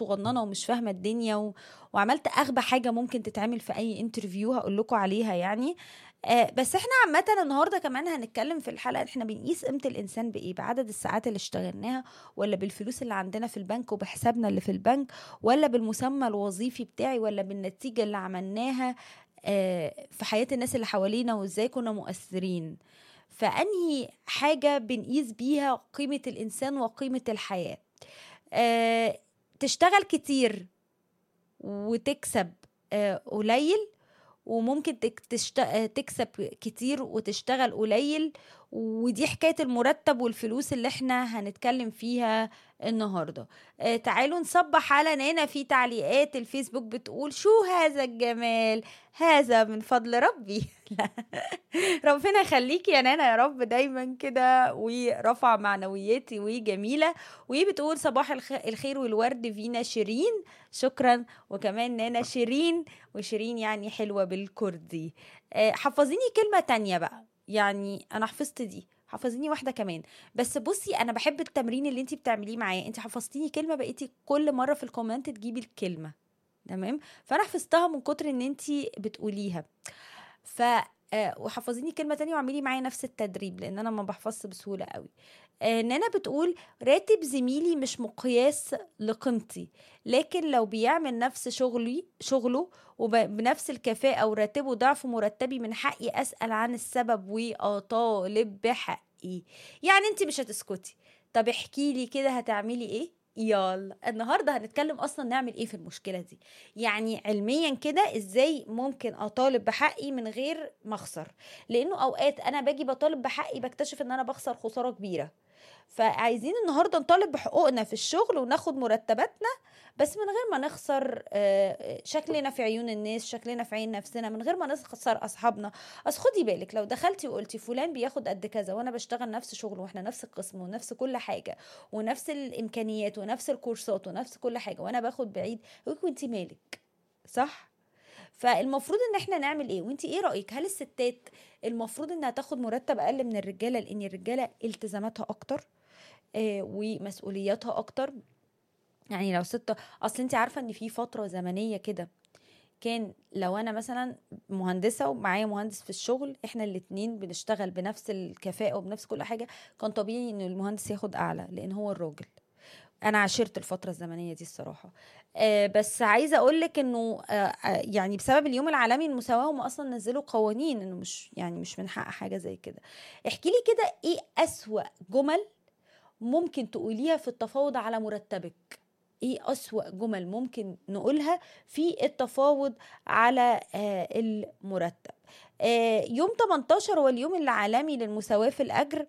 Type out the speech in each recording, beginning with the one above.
صغننه ومش فاهمه الدنيا و... وعملت اغبى حاجه ممكن تتعمل في اي انترفيو هقول لكم عليها يعني آه بس احنا عامة النهارده كمان هنتكلم في الحلقة احنا بنقيس قيمة الإنسان بإيه؟ بعدد الساعات اللي اشتغلناها ولا بالفلوس اللي عندنا في البنك وبحسابنا اللي في البنك ولا بالمسمى الوظيفي بتاعي ولا بالنتيجة اللي عملناها آه في حياة الناس اللي حوالينا وازاي كنا مؤثرين فأنهي حاجة بنقيس بيها قيمة الإنسان وقيمة الحياة آه تشتغل كتير وتكسب آه قليل وممكن تشت... تكسب كتير وتشتغل قليل ودي حكايه المرتب والفلوس اللي احنا هنتكلم فيها النهارده آه تعالوا نصبح على نانا في تعليقات الفيسبوك بتقول شو هذا الجمال هذا من فضل ربي لا ربنا يخليكي يا نانا يا رب دايما كده ورفع معنوياتي وجميله وهي بتقول صباح الخير والورد فينا شيرين شكرا وكمان نانا شيرين وشيرين يعني حلوه بالكردي آه حفظيني كلمه تانية بقى يعني انا حفظت دي حفظيني واحده كمان بس بصي انا بحب التمرين اللي انت بتعمليه معايا انت حفظتيني كلمه بقيتي كل مره في الكومنت تجيبي الكلمه تمام فانا حفظتها من كتر ان انت بتقوليها ف آه وحفظيني كلمه تانية واعملي معايا نفس التدريب لان انا ما بحفظش بسهوله قوي آه نانا بتقول راتب زميلي مش مقياس لقيمتي لكن لو بيعمل نفس شغلي شغله وبنفس الكفاءة وراتبه ضعف مرتبي من حقي أسأل عن السبب وأطالب بحقي يعني انت مش هتسكتي طب احكي لي كده هتعملي ايه يلا النهارده هنتكلم اصلا نعمل ايه في المشكله دي يعني علميا كده ازاي ممكن اطالب بحقي من غير ما اخسر لانه اوقات انا باجي بطالب بحقي بكتشف ان انا بخسر خساره كبيره فعايزين النهارده نطالب بحقوقنا في الشغل وناخد مرتباتنا بس من غير ما نخسر شكلنا في عيون الناس شكلنا في عين نفسنا من غير ما نخسر اصحابنا اصل خدي بالك لو دخلتي وقلتي فلان بياخد قد كذا وانا بشتغل نفس شغل واحنا نفس القسم ونفس كل حاجه ونفس الامكانيات ونفس الكورسات ونفس كل حاجه وانا باخد بعيد وانت مالك صح فالمفروض ان احنا نعمل ايه وانت ايه رايك هل الستات المفروض انها تاخد مرتب اقل من الرجاله لان الرجاله التزاماتها اكتر آه ومسؤولياتها اكتر يعني لو ست اصل انت عارفه ان في فتره زمنيه كده كان لو انا مثلا مهندسه ومعايا مهندس في الشغل احنا الاتنين بنشتغل بنفس الكفاءه وبنفس كل حاجه كان طبيعي ان المهندس ياخد اعلى لان هو الراجل انا عاشرت الفتره الزمنيه دي الصراحه آه بس عايزه اقول لك انه آه يعني بسبب اليوم العالمي للمساواه هم اصلا نزلوا قوانين انه مش يعني مش من حق حاجه زي كده احكي لي كده ايه اسوا جمل ممكن تقوليها في التفاوض على مرتبك ايه اسوا جمل ممكن نقولها في التفاوض على آه المرتب آه يوم 18 هو اليوم العالمي للمساواه في الاجر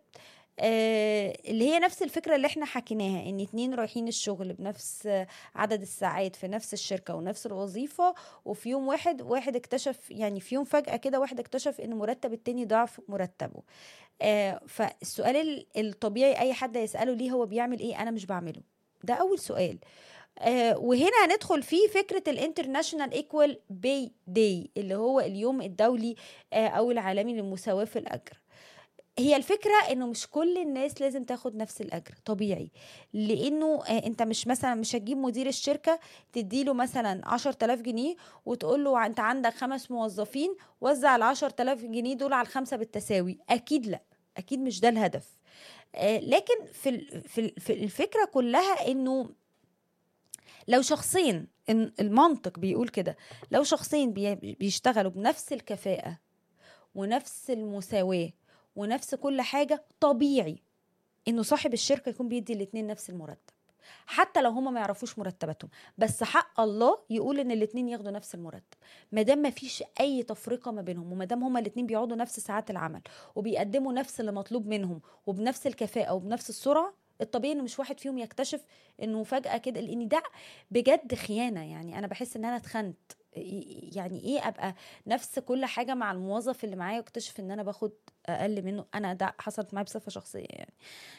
آه اللي هي نفس الفكرة اللي احنا حكيناها ان اتنين رايحين الشغل بنفس عدد الساعات في نفس الشركة ونفس الوظيفة وفي يوم واحد واحد اكتشف يعني في يوم فجأة كده واحد اكتشف ان مرتب التاني ضعف مرتبه آه فالسؤال الطبيعي اي حد يسأله ليه هو بيعمل ايه انا مش بعمله ده اول سؤال آه وهنا هندخل في فكرة الانترناشونال ايكوال باي داي اللي هو اليوم الدولي آه او العالمي للمساواة في الاجر هي الفكرة انه مش كل الناس لازم تاخد نفس الاجر طبيعي لانه آه انت مش مثلا مش هتجيب مدير الشركة تديله مثلا عشر تلاف جنيه وتقول له انت عندك خمس موظفين وزع العشر تلاف جنيه دول على الخمسة بالتساوي اكيد لا اكيد مش ده الهدف آه لكن في في في الفكرة كلها انه لو شخصين المنطق بيقول كده لو شخصين بيشتغلوا بنفس الكفاءة ونفس المساواة ونفس كل حاجة طبيعي انه صاحب الشركة يكون بيدي الاتنين نفس المرتب حتى لو هما ما يعرفوش مرتباتهم بس حق الله يقول ان الاتنين ياخدوا نفس المرتب ما دام ما فيش اي تفرقه ما بينهم وما دام هما الاتنين بيقعدوا نفس ساعات العمل وبيقدموا نفس اللي مطلوب منهم وبنفس الكفاءه وبنفس السرعه الطبيعي انه مش واحد فيهم يكتشف انه فجاه كده لان ده بجد خيانه يعني انا بحس ان انا اتخنت يعني ايه ابقى نفس كل حاجه مع الموظف اللي معايا واكتشف ان انا باخد اقل منه انا ده حصلت معايا بصفه شخصيه يعني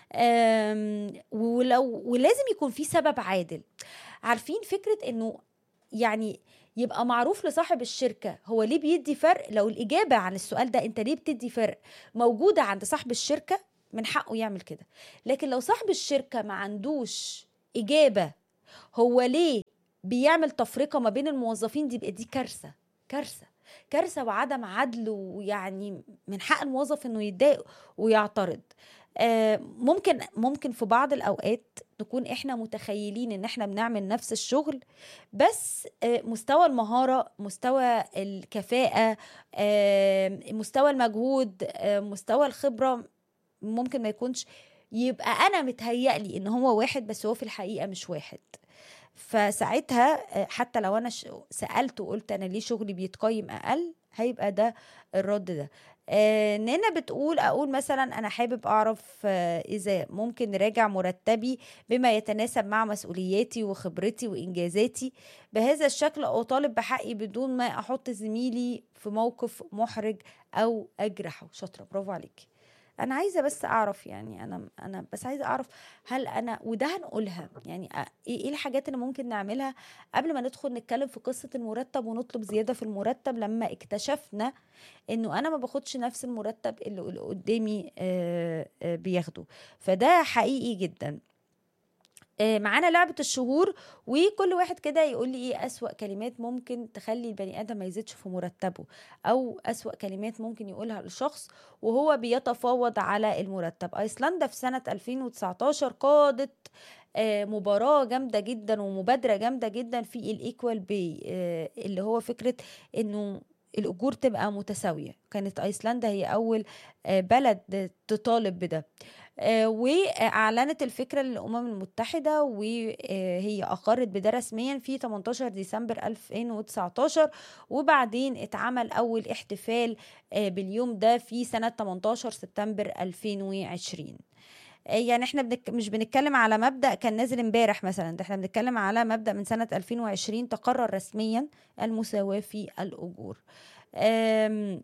ولو ولازم يكون في سبب عادل عارفين فكره انه يعني يبقى معروف لصاحب الشركه هو ليه بيدي فرق لو الاجابه عن السؤال ده انت ليه بتدي فرق موجوده عند صاحب الشركه من حقه يعمل كده لكن لو صاحب الشركه ما عندوش اجابه هو ليه بيعمل تفرقه ما بين الموظفين دي بقى دي كارثه كارثه كارثه وعدم عدل ويعني من حق الموظف انه يتضايق ويعترض آه، ممكن ممكن في بعض الاوقات نكون احنا متخيلين ان احنا بنعمل نفس الشغل بس آه، مستوى المهاره مستوى الكفاءه آه، مستوى المجهود آه، مستوى الخبره ممكن ما يكونش يبقى انا متهيألي ان هو واحد بس هو في الحقيقه مش واحد فساعتها آه، حتى لو انا ش- سالت وقلت انا ليه شغلي بيتقيم اقل هيبقى ده الرد ده آه، نانا بتقول اقول مثلا انا حابب اعرف آه، اذا ممكن نراجع مرتبي بما يتناسب مع مسؤولياتي وخبرتي وانجازاتي بهذا الشكل اطالب بحقي بدون ما احط زميلي في موقف محرج او اجرحه شاطره برافو عليكي انا عايزه بس اعرف يعني انا انا بس عايزه اعرف هل انا وده هنقولها يعني أ- ايه إيه الحاجات اللي ممكن نعملها قبل ما ندخل نتكلم في قصه المرتب ونطلب زياده في المرتب لما اكتشفنا انه انا ما باخدش نفس المرتب اللي اللي قدامي آه، آه، بياخده فده حقيقي جدا آه، معانا لعبة الشهور وكل واحد كده يقول لي ايه أسوأ كلمات ممكن تخلي البني آدم ما يزيدش في مرتبه أو أسوأ كلمات ممكن يقولها للشخص وهو بيتفاوض على المرتب أيسلندا في سنة 2019 قادت آه، مباراة جامدة جدا ومبادرة جامدة جدا في الإيكوال بي اللي هو فكرة إنه الأجور تبقى متساوية كانت أيسلندا هي أول آه، بلد تطالب بده آه، واعلنت الفكره للامم المتحده وهي اقرت بده رسميا في 18 ديسمبر 2019 وبعدين اتعمل اول احتفال آه، باليوم ده في سنه 18 سبتمبر 2020 آه، يعني احنا بنك... مش بنتكلم على مبدأ كان نازل امبارح مثلا ده احنا بنتكلم على مبدأ من سنة 2020 تقرر رسميا المساواة في الأجور آم،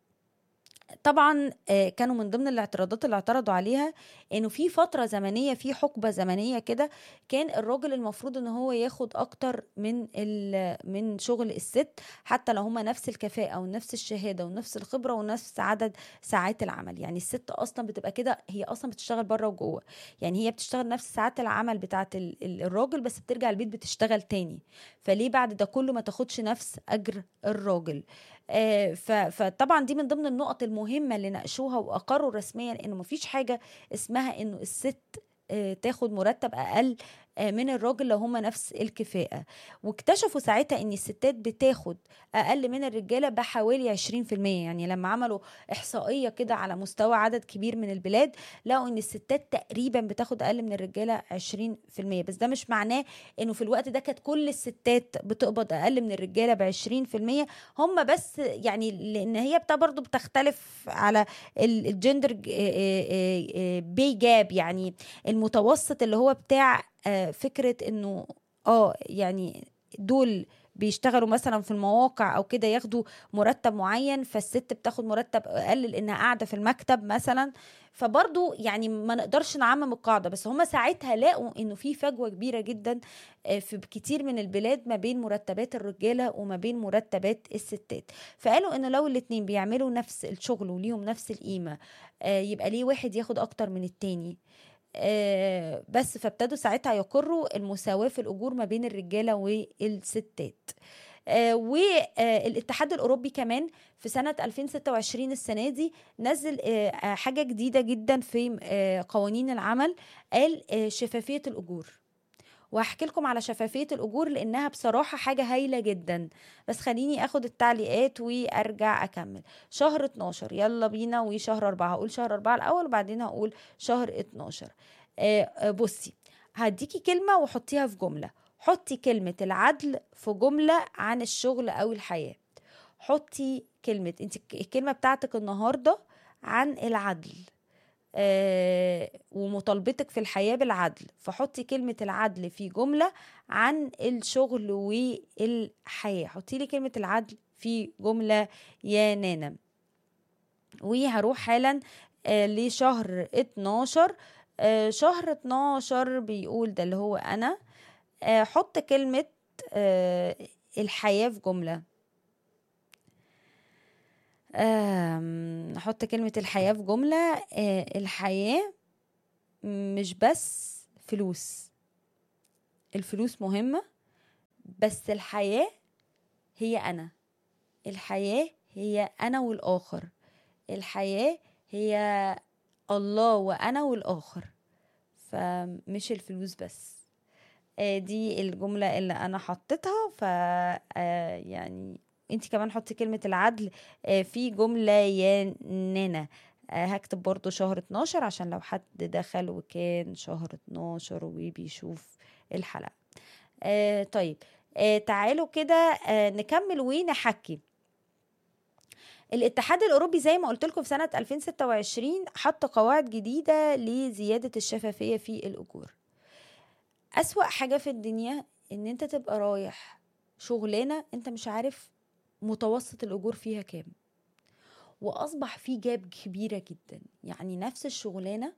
طبعا آه، كانوا من ضمن الاعتراضات اللي اعترضوا عليها انه في فتره زمنيه في حقبه زمنيه كده كان الراجل المفروض ان هو ياخد اكتر من ال- من شغل الست حتى لو هما نفس الكفاءه ونفس الشهاده ونفس الخبره ونفس عدد ساعات العمل يعني الست اصلا بتبقى كده هي اصلا بتشتغل بره وجوه يعني هي بتشتغل نفس ساعات العمل بتاعت ال- ال- الراجل بس بترجع البيت بتشتغل تاني فليه بعد ده كله ما تاخدش نفس اجر الراجل آه، ف- فطبعا دي من ضمن النقط المهمة اللي ناقشوها وأقروا رسميا إنه مفيش حاجة اسمها إنه الست آه، تاخد مرتب أقل آه، من الراجل لو هما نفس الكفاءة واكتشفوا ساعتها إن الستات بتاخد أقل من الرجالة بحوالي 20% يعني لما عملوا إحصائية كده على مستوى عدد كبير من البلاد لقوا إن الستات تقريبا بتاخد أقل من الرجالة 20% بس ده مش معناه إنه في الوقت ده كانت كل الستات بتقبض أقل من الرجالة ب 20% هم بس يعني لان هي بتا برضو بتختلف على ال- الجندر بي جاب يعني المتوسط اللي هو بتاع آه، فكرة انه اه يعني دول بيشتغلوا مثلا في المواقع او كده ياخدوا مرتب معين فالست بتاخد مرتب اقل لانها قاعده في المكتب مثلا فبرضو يعني ما نقدرش نعمم القاعده بس هم ساعتها لقوا انه في فجوه كبيره جدا آه، في كتير من البلاد ما بين مرتبات الرجاله وما بين مرتبات الستات فقالوا انه لو الاتنين بيعملوا نفس الشغل وليهم نفس القيمه آه، يبقى ليه واحد ياخد اكتر من التاني آه، بس فابتدوا ساعتها يقروا المساواة في الأجور ما بين الرجالة والستات والاتحاد الأوروبي كمان في سنة 2026 السنة دي نزل آه، آه، حاجة جديدة جدا في آه، قوانين العمل قال آه، شفافية الأجور وهحكي لكم على شفافية الأجور لأنها بصراحة حاجة هايلة جدا بس خليني أخد التعليقات وأرجع أكمل شهر 12 يلا بينا وشهر 4 هقول شهر 4 الأول وبعدين هقول شهر 12 آه، آه، بصي هديكي كلمة وحطيها في جملة حطي كلمة العدل في جملة عن الشغل أو الحياة حطي كلمة انت الكلمة بتاعتك النهاردة عن العدل آه، ومطالبتك في الحياة بالعدل فحطي كلمة العدل في جملة عن الشغل والحياة حطي لي كلمة العدل في جملة يا نانا وهروح حالا آه، لشهر 12 آه، شهر 12 بيقول ده اللي هو أنا آه، حط كلمة آه، الحياة في جملة آم، نحط كلمة الحياة في جملة آه، الحياة مش بس فلوس الفلوس مهمة بس الحياة هي أنا الحياة هي أنا والآخر الحياة هي الله وأنا والآخر فمش الفلوس بس آه، دي الجملة اللي أنا حطيتها ف آه، يعني انت كمان حطي كلمة العدل آه، في جملة يا نانا آه، هكتب برضو شهر 12 عشان لو حد دخل وكان شهر 12 وبيشوف الحلقة آه، طيب آه، تعالوا كده آه، نكمل ونحكي الاتحاد الاوروبي زي ما قلت لكم في سنه 2026 حط قواعد جديده لزياده الشفافيه في الاجور اسوا حاجه في الدنيا ان انت تبقى رايح شغلانه انت مش عارف متوسط الاجور فيها كام واصبح في جاب كبيره جدا يعني نفس الشغلانه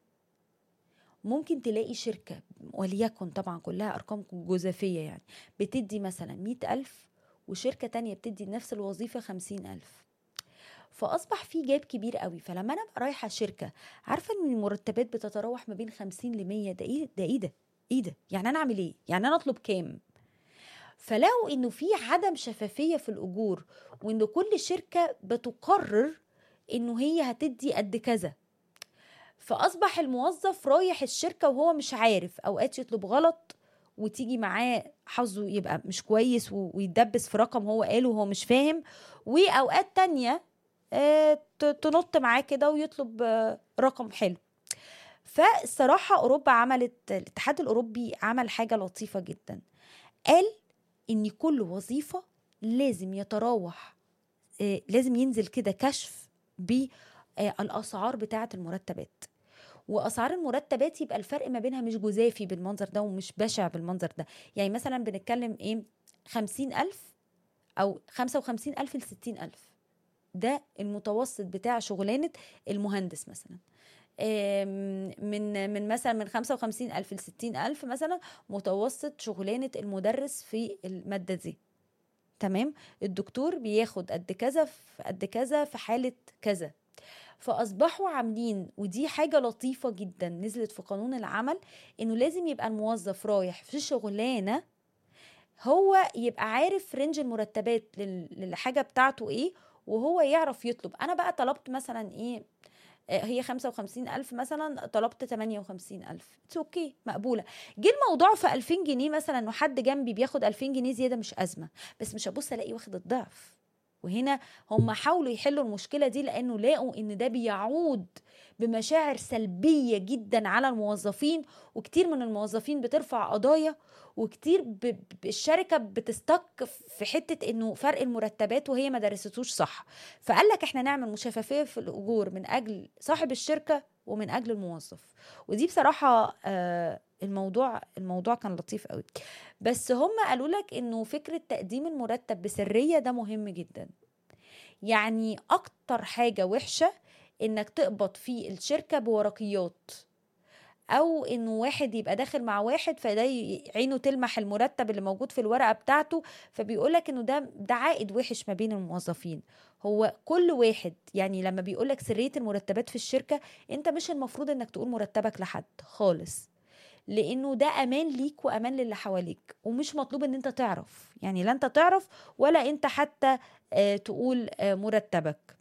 ممكن تلاقي شركة وليكن طبعا كلها أرقام جزافية يعني بتدي مثلا مئة ألف وشركة تانية بتدي نفس الوظيفة خمسين ألف فأصبح في جاب كبير قوي فلما أنا أبقى رايحة شركة عارفة إن المرتبات بتتراوح ما بين خمسين لمية ده إيه ده إيه ده إيه ده يعني أنا أعمل إيه يعني أنا أطلب كام فلقوا إنه في عدم شفافية في الأجور وإن كل شركة بتقرر إنه هي هتدي قد كذا فاصبح الموظف رايح الشركه وهو مش عارف اوقات يطلب غلط وتيجي معاه حظه يبقى مش كويس و- ويتدبس في رقم هو قاله وهو مش فاهم واوقات تانية آه، ت- تنط معاه كده ويطلب آه، رقم حلو فالصراحة أوروبا عملت الاتحاد الأوروبي عمل حاجة لطيفة جدا قال إن كل وظيفة لازم يتراوح آه، لازم ينزل كده كشف بالأسعار بتاعة المرتبات واسعار المرتبات يبقى الفرق ما بينها مش جزافي بالمنظر ده ومش بشع بالمنظر ده يعني مثلا بنتكلم ايه خمسين ألف أو خمسة وخمسين ألف لستين ألف ده المتوسط بتاع شغلانة المهندس مثلا آم، من من مثلا من خمسة وخمسين ألف لستين ألف مثلا متوسط شغلانة المدرس في المادة دي تمام الدكتور بياخد قد كذا في قد كذا في حالة كذا فاصبحوا عاملين ودي حاجه لطيفه جدا نزلت في قانون العمل انه لازم يبقى الموظف رايح في شغلانه هو يبقى عارف رينج المرتبات لل- للحاجه بتاعته ايه وهو يعرف يطلب انا بقى طلبت مثلا ايه آه، هي 55 ألف مثلا طلبت 58 ألف اتس اوكي مقبولة جه الموضوع في 2000 جنيه مثلا وحد جنبي بياخد 2000 جنيه زيادة مش أزمة بس مش هبص ألاقي واخد الضعف وهنا هم حاولوا يحلوا المشكلة دي لأنه لقوا إن ده بيعود بمشاعر سلبية جدا على الموظفين وكتير من الموظفين بترفع قضايا وكتير ب... ب- الشركة بتستك في حتة إنه فرق المرتبات وهي ما درستوش صح فقال لك إحنا نعمل شفافية في الأجور من أجل صاحب الشركة ومن أجل الموظف ودي بصراحة آه الموضوع الموضوع كان لطيف قوي بس هم قالوا لك انه فكره تقديم المرتب بسريه ده مهم جدا يعني اكتر حاجه وحشه انك تقبض في الشركه بورقيات او انه واحد يبقى داخل مع واحد فده ي- عينه تلمح المرتب اللي موجود في الورقه بتاعته فبيقولك انه ده ده عائد وحش ما بين الموظفين هو كل واحد يعني لما بيقولك سريه المرتبات في الشركه انت مش المفروض انك تقول مرتبك لحد خالص لانه ده امان ليك وامان للي حواليك ومش مطلوب ان انت تعرف يعني لا انت تعرف ولا انت حتى آه، تقول آه، مرتبك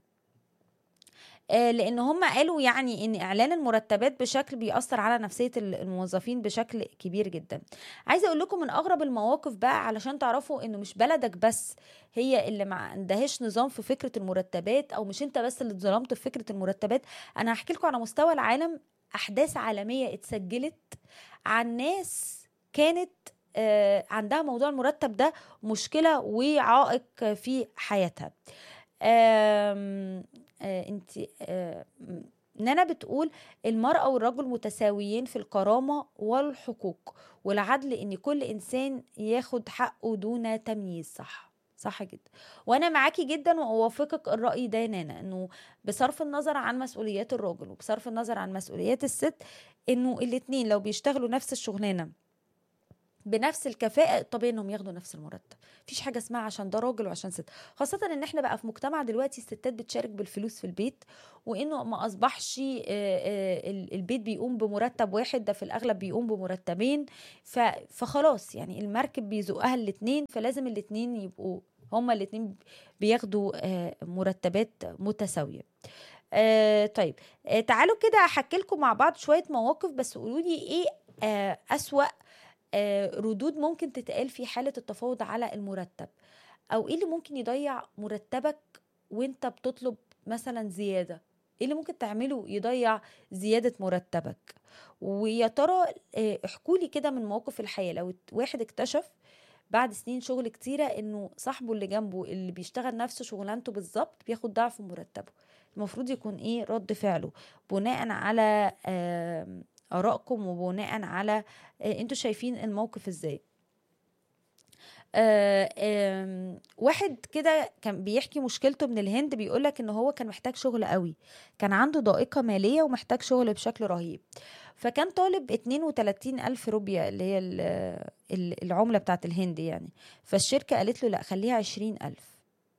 آه، لان هم قالوا يعني ان اعلان المرتبات بشكل بيأثر على نفسية ال- الموظفين بشكل كبير جدا عايزه اقول لكم من اغرب المواقف بقى علشان تعرفوا انه مش بلدك بس هي اللي ما عندهاش نظام في فكرة المرتبات او مش انت بس اللي اتظلمت في فكرة المرتبات انا هحكي لكم على مستوى العالم احداث عالمية اتسجلت عن ناس كانت آه، عندها موضوع المرتب ده مشكلة وعائق في حياتها آم، آه، انت آه، م- نانا بتقول المرأة والرجل متساويين في الكرامة والحقوق والعدل ان كل انسان ياخد حقه دون تمييز صح صح جدا وانا معاكي جدا واوافقك الرأي ده يا نانا انه بصرف النظر عن مسؤوليات الراجل وبصرف النظر عن مسؤوليات الست انه الاتنين لو بيشتغلوا نفس الشغلانة بنفس الكفاءة الطبيعي انهم ياخدوا نفس المرتب مفيش حاجة اسمها عشان ده راجل وعشان ست خاصة ان احنا بقى في مجتمع دلوقتي الستات بتشارك بالفلوس في البيت وانه ما اصبحش آه، آه، ال- البيت بيقوم بمرتب واحد ده في الاغلب بيقوم بمرتبين ف- فخلاص يعني المركب بيزقها الاتنين فلازم الاتنين يبقوا هما الاتنين بياخدوا آه، مرتبات متساوية آه طيب آه تعالوا كده احكي لكم مع بعض شوية مواقف بس قولوا لي ايه آه أسوأ آه، ردود ممكن تتقال في حالة التفاوض على المرتب أو إيه اللي ممكن يضيع مرتبك وإنت بتطلب مثلا زيادة إيه اللي ممكن تعمله يضيع زيادة مرتبك ويا ترى آه، احكوا لي كده من مواقف الحياة لو واحد اكتشف بعد سنين شغل كتيرة إنه صاحبه اللي جنبه اللي بيشتغل نفس شغلانته بالظبط بياخد ضعف مرتبه المفروض يكون إيه رد فعله بناء على آم، آرائكم وبناء على آه، انتوا شايفين الموقف ازاي آه، آم، واحد كده كان بيحكي مشكلته من الهند بيقولك ان هو كان محتاج شغل قوي كان عنده ضائقة مالية ومحتاج شغل بشكل رهيب فكان طالب 32 ألف روبيا اللي هي ال- ال- العملة بتاعت الهند يعني فالشركة قالت له لا خليها 20 ألف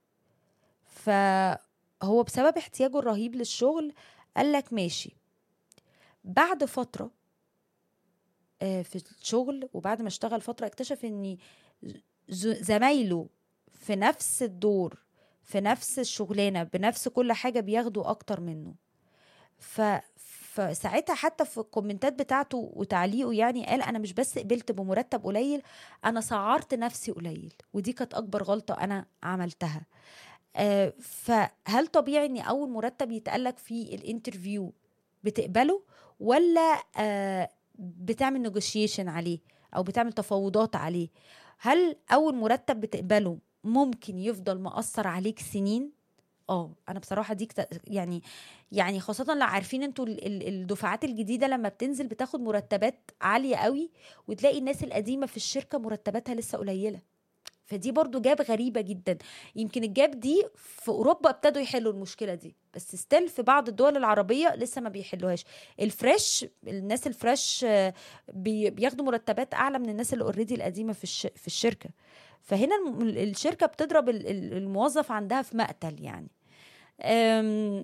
فهو بسبب احتياجه الرهيب للشغل قالك ماشي بعد فترة آه، في الشغل وبعد ما اشتغل فترة اكتشف ان ز- زمايله في نفس الدور في نفس الشغلانة بنفس كل حاجة بياخدوا أكتر منه ف فساعتها حتى في الكومنتات بتاعته وتعليقه يعني قال انا مش بس قبلت بمرتب قليل انا سعرت نفسي قليل ودي كانت اكبر غلطه انا عملتها آه فهل طبيعي ان اول مرتب يتقالك في الانترفيو بتقبله ولا آه بتعمل نيجوشيشن عليه او بتعمل تفاوضات عليه هل اول مرتب بتقبله ممكن يفضل مأثر عليك سنين اه انا بصراحه دي كت... يعني يعني خاصه لو عارفين انتوا ال- ال- الدفعات الجديده لما بتنزل بتاخد مرتبات عاليه قوي وتلاقي الناس القديمه في الشركه مرتباتها لسه قليله فدي برضو جاب غريبة جدا يمكن الجاب دي في أوروبا ابتدوا يحلوا المشكلة دي بس ستيل في بعض الدول العربية لسه ما بيحلوهاش الفريش الناس الفريش آه، بي- بياخدوا مرتبات أعلى من الناس اللي اوريدي القديمة في الش... في الشركة فهنا الم- الشركة بتضرب ال- ال- الموظف عندها في مقتل يعني أم...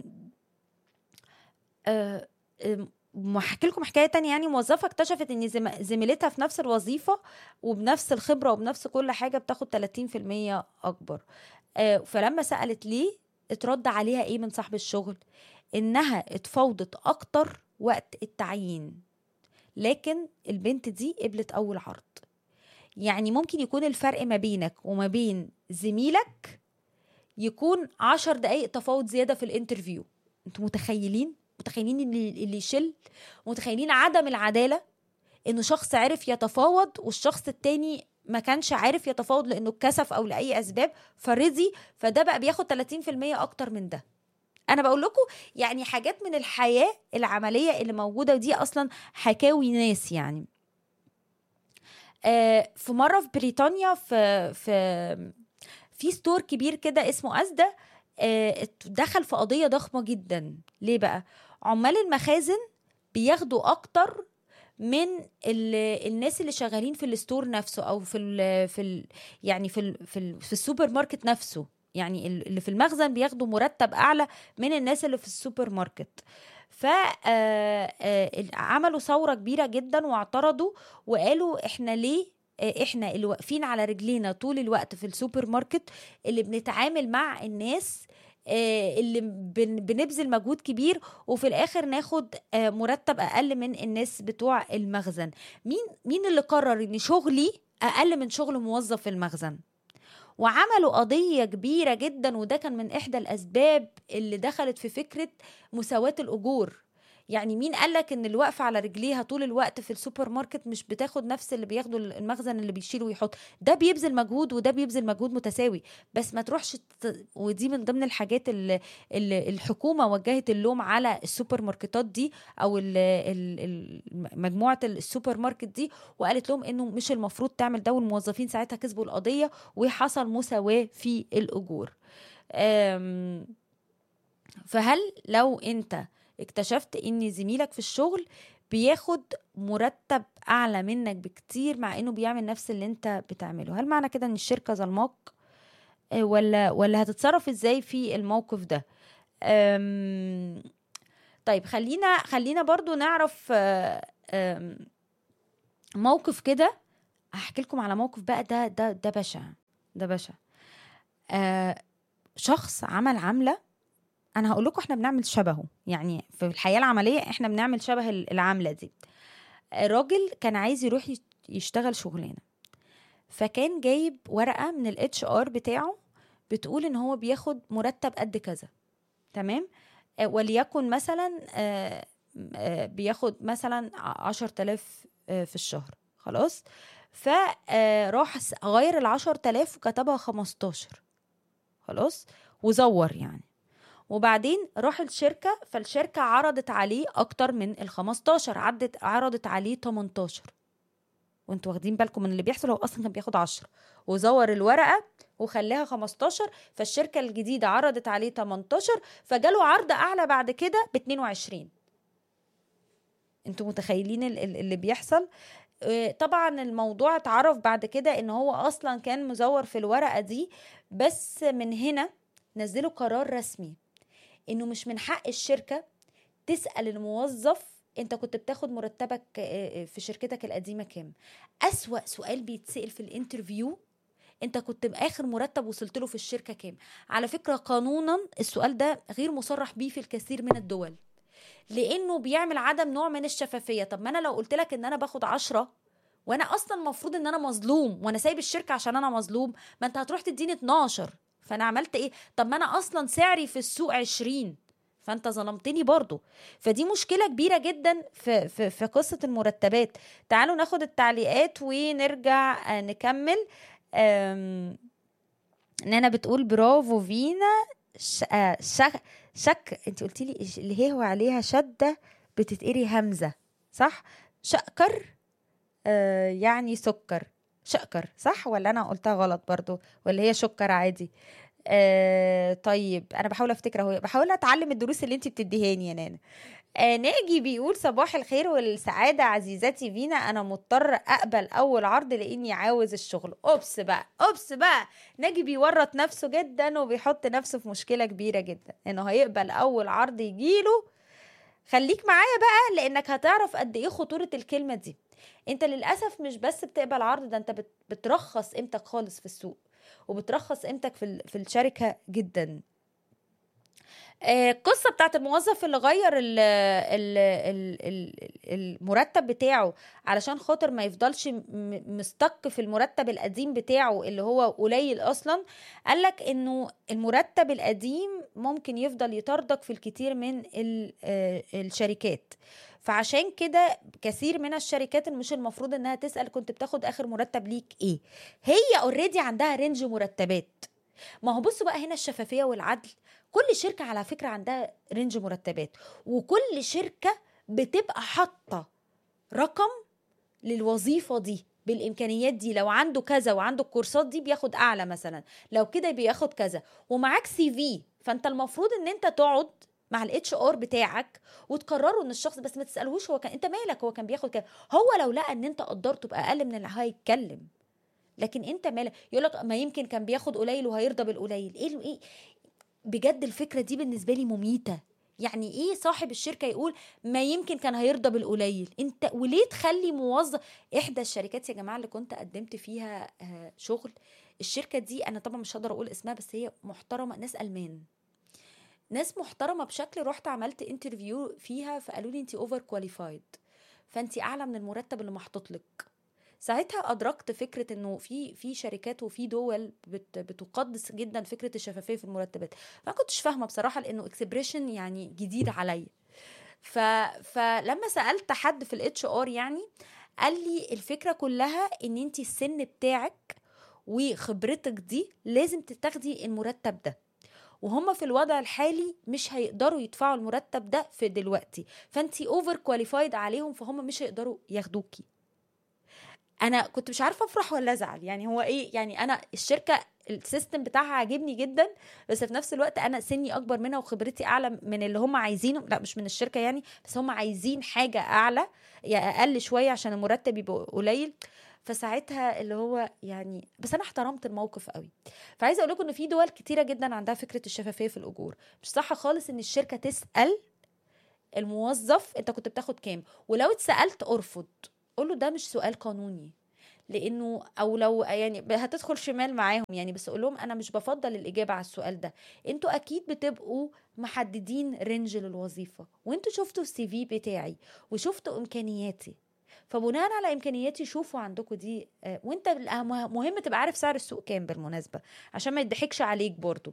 أه... أم... هحكي لكم حكايه تانية يعني موظفه اكتشفت ان زم... زميلتها في نفس الوظيفه وبنفس الخبره وبنفس كل حاجه بتاخد 30% اكبر آه فلما سالت ليه اترد عليها ايه من صاحب الشغل انها اتفاوضت اكتر وقت التعيين لكن البنت دي قبلت اول عرض يعني ممكن يكون الفرق ما بينك وما بين زميلك يكون عشر دقايق تفاوض زيادة في الانترفيو انتوا متخيلين متخيلين اللي, اللي يشل متخيلين عدم العدالة انه شخص عرف يتفاوض والشخص التاني ما كانش عارف يتفاوض لانه اتكسف او لاي اسباب فرضي فده بقى بياخد 30% اكتر من ده انا بقول لكم يعني حاجات من الحياه العمليه اللي موجوده ودي اصلا حكاوي ناس يعني آه في مره في بريطانيا في في في ستور كبير كده اسمه أزدا آه، دخل في قضية ضخمة جدا ليه بقى عمال المخازن بياخدوا أكتر من ال- الناس اللي شغالين في الستور نفسه او في ال في ال يعني في ال في, ال في السوبر ماركت نفسه يعني ال- اللي في المخزن بياخدوا مرتب اعلى من الناس اللي في السوبر ماركت فعملوا ثورة كبيرة جدا واعترضوا وقالوا احنا ليه آه، احنا اللي واقفين على رجلينا طول الوقت في السوبر ماركت اللي بنتعامل مع الناس آه، اللي بن- بنبذل مجهود كبير وفي الاخر ناخد آه، مرتب اقل من الناس بتوع المخزن مين مين اللي قرر ان شغلي اقل من شغل موظف في المخزن وعملوا قضية كبيرة جدا وده كان من إحدى الأسباب اللي دخلت في فكرة مساواة الأجور يعني مين قالك ان اللي واقفه على رجليها طول الوقت في السوبر ماركت مش بتاخد نفس اللي بياخده المخزن اللي بيشيل ويحط ده بيبذل مجهود وده بيبذل مجهود متساوي بس ما تروحش ت... ودي من ضمن الحاجات اللي, اللي الحكومه وجهت اللوم على السوبر ماركتات دي او ال... ال... ال... مجموعه السوبر ماركت دي وقالت لهم انه مش المفروض تعمل ده والموظفين ساعتها كسبوا القضيه وحصل مساواه في الاجور أم... فهل لو انت اكتشفت ان زميلك في الشغل بياخد مرتب اعلى منك بكتير مع انه بيعمل نفس اللي انت بتعمله هل معنى كده ان الشركه ظلماك آه، ولا ولا هتتصرف ازاي في الموقف ده أم، طيب خلينا خلينا برضو نعرف آه، آم، موقف كده هحكي لكم على موقف بقى ده ده ده بشع ده بشع آه شخص عمل عمله انا هقول لكم احنا بنعمل شبهه يعني في الحياه العمليه احنا بنعمل شبه ال- العمله دي الراجل كان عايز يروح يش- يشتغل شغلانه فكان جايب ورقه من الاتش ار بتاعه بتقول ان هو بياخد مرتب قد كذا تمام آه، وليكن مثلا آه، آه، بياخد مثلا عشر تلاف في الشهر خلاص فراح غير العشر تلاف وكتبها خمستاشر خلاص وزور يعني وبعدين راح الشركة فالشركة عرضت عليه أكتر من ال 15 عدت عرضت عليه 18 وانتوا واخدين بالكم من اللي بيحصل هو أصلا كان بياخد 10 وزور الورقة وخلاها 15 فالشركة الجديدة عرضت عليه 18 فجاله عرض أعلى بعد كده ب 22 انتوا متخيلين ال- ال- اللي بيحصل آه، طبعا الموضوع اتعرف بعد كده ان هو اصلا كان مزور في الورقه دي بس من هنا نزلوا قرار رسمي انه مش من حق الشركه تسال الموظف انت كنت بتاخد مرتبك آه، آه، في شركتك القديمه كام اسوا سؤال بيتسال في الانترفيو انت كنت باخر مرتب وصلت له في الشركه كام على فكره قانونا السؤال ده غير مصرح بيه في الكثير من الدول لانه بيعمل عدم نوع من الشفافيه طب ما انا لو قلت لك ان انا باخد عشرة وانا اصلا المفروض ان انا مظلوم وانا سايب الشركه عشان انا مظلوم ما انت هتروح تديني 12 فانا عملت ايه طب ما انا اصلا سعري في السوق 20 فانت ظلمتني برضو فدي مشكله كبيره جدا في في في قصه المرتبات تعالوا ناخد التعليقات ونرجع آه، نكمل أم، نانا بتقول برافو فينا ش... آه، شك شك انت قلتي لي اللي هي هو عليها شده بتتقري همزه صح شكر آه يعني سكر شكر صح ولا انا قلتها غلط برضو ولا هي شكر عادي آه طيب انا بحاول افتكر اهو بحاول اتعلم الدروس اللي انت بتديهاني يا نانا آه ناجي بيقول صباح الخير والسعادة عزيزتي فينا أنا مضطر أقبل أول عرض لأني عاوز الشغل أوبس بقى أوبس بقى ناجي بيورط نفسه جدا وبيحط نفسه في مشكلة كبيرة جدا إنه هيقبل أول عرض يجيله خليك معايا بقى لأنك هتعرف قد إيه خطورة الكلمة دي أنت للأسف مش بس بتقبل عرض ده أنت بت- بترخص قيمتك خالص في السوق وبترخص قيمتك في ال- في الشركة جدا آه، القصه بتاعت الموظف اللي غير ال ال ال ال المرتب بتاعه علشان خاطر ما يفضلش م- مستق في المرتب القديم بتاعه اللي هو قليل اصلا قالك انه المرتب القديم ممكن يفضل يطاردك في الكثير من ال- آه، الشركات فعشان كده كثير من الشركات مش المفروض انها تسال كنت بتاخد اخر مرتب ليك ايه هي اوريدي عندها رينج مرتبات ما هو بصوا بقى هنا الشفافيه والعدل كل شركه على فكره عندها رينج مرتبات وكل شركه بتبقى حاطه رقم للوظيفه دي بالامكانيات دي لو عنده كذا وعنده الكورسات دي بياخد اعلى مثلا لو كده بياخد كذا ومعاك سي في فانت المفروض ان انت تقعد مع الاتش ار بتاعك وتقرروا ان الشخص بس ما تسالهوش هو كان انت مالك هو كان بياخد كام هو لو لقى ان انت قدرته باقل من اللي هيتكلم لكن انت مالك يقول لك ما يمكن كان بياخد قليل وهيرضى بالقليل ايه ايه بجد الفكره دي بالنسبه لي مميته يعني ايه صاحب الشركه يقول ما يمكن كان هيرضى بالقليل انت وليه تخلي موظف احدى الشركات يا جماعه اللي كنت قدمت فيها آه، شغل الشركه دي انا طبعا مش هقدر اقول اسمها بس هي محترمه ناس المان ناس محترمه بشكل رحت عملت انترفيو فيها فقالوا لي انت اوفر كواليفايد فانت اعلى من المرتب اللي محطوط لك ساعتها ادركت فكره انه في في شركات وفي دول بت بتقدس جدا فكره الشفافيه في المرتبات ما كنتش فاهمه بصراحه لانه اكسبريشن يعني جديد عليا ف فلما سالت حد في الاتش ار يعني قال لي الفكره كلها ان انت السن بتاعك وخبرتك دي لازم تتاخدي المرتب ده وهم في الوضع الحالي مش هيقدروا يدفعوا المرتب ده في دلوقتي فانت اوفر كواليفايد عليهم فهم مش هيقدروا ياخدوكي انا كنت مش عارفه افرح ولا ازعل يعني هو ايه يعني انا الشركه السيستم بتاعها عاجبني جدا بس في نفس الوقت انا سني اكبر منها وخبرتي اعلى من اللي هم عايزينه لا مش من الشركه يعني بس هم عايزين حاجه اعلى يا اقل شويه عشان المرتب يبقى قليل فساعتها اللي هو يعني بس انا احترمت الموقف قوي فعايزه اقول لكم ان في دول كتيره جدا عندها فكره الشفافيه في الاجور مش صح خالص ان الشركه تسال الموظف انت كنت بتاخد كام ولو اتسالت ارفض قول له ده مش سؤال قانوني لانه او لو يعني هتدخل شمال معاهم يعني بس اقول لهم انا مش بفضل الاجابه على السؤال ده انتوا اكيد بتبقوا محددين رينج للوظيفه وانتوا شفتوا السي في بتاعي وشفتوا امكانياتي فبناء على امكانياتي شوفوا عندكم دي آه، وانت مهم تبقى عارف سعر السوق كام بالمناسبه عشان ما يضحكش عليك برضو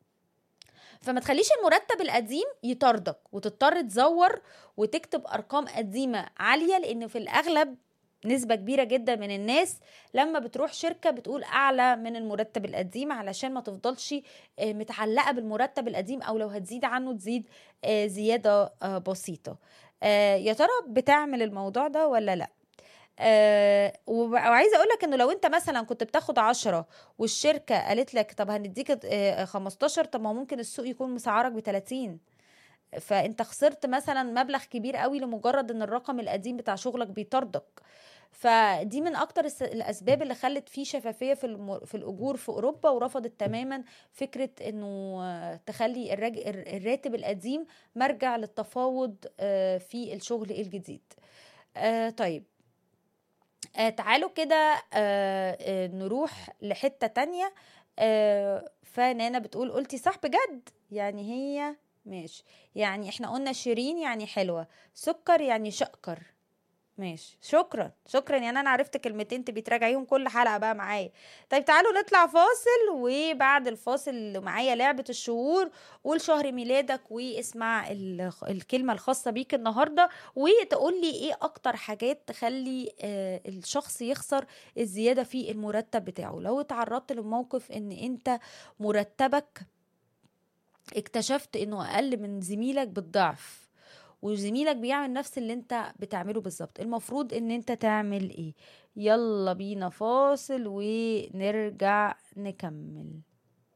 فما تخليش المرتب القديم يطاردك وتضطر تزور وتكتب ارقام قديمه عاليه لان في الاغلب نسبة كبيرة جدا من الناس لما بتروح شركة بتقول أعلى من المرتب القديم علشان ما تفضلش آه، متعلقة بالمرتب القديم أو لو هتزيد عنه تزيد آه، زيادة آه، بسيطة يا ترى بتعمل الموضوع ده ولا لأ؟ آه وعايزه اقول لك انه لو انت مثلا كنت بتاخد عشرة والشركه قالت لك طب هنديك آه 15 طب ما ممكن السوق يكون مسعرك ب 30 فانت خسرت مثلا مبلغ كبير قوي لمجرد ان الرقم القديم بتاع شغلك بيطردك فدي من اكتر الاسباب اللي خلت في شفافيه في الم... في الاجور في اوروبا ورفضت تماما فكره انه تخلي الرج... الراتب القديم مرجع للتفاوض آه، في الشغل الجديد آه، طيب آه تعالوا كده آه آه نروح لحتة تانية آه فنانا بتقول قلتي صح بجد يعني هي ماشي يعني احنا قلنا شيرين يعني حلوة سكر يعني شقر ماشي شكرا شكرا يعني انا عرفت كلمتين تبي تراجعيهم كل حلقه بقى معايا طيب تعالوا نطلع فاصل وبعد الفاصل معايا لعبه الشهور قول شهر ميلادك واسمع الكلمه الخاصه بيك النهارده وتقول لي ايه اكتر حاجات تخلي آه، الشخص يخسر الزياده في المرتب بتاعه لو اتعرضت لموقف ان انت مرتبك اكتشفت انه اقل من زميلك بالضعف وزميلك بيعمل نفس اللي انت بتعمله بالظبط المفروض ان انت تعمل ايه يلا بينا فاصل ونرجع نكمل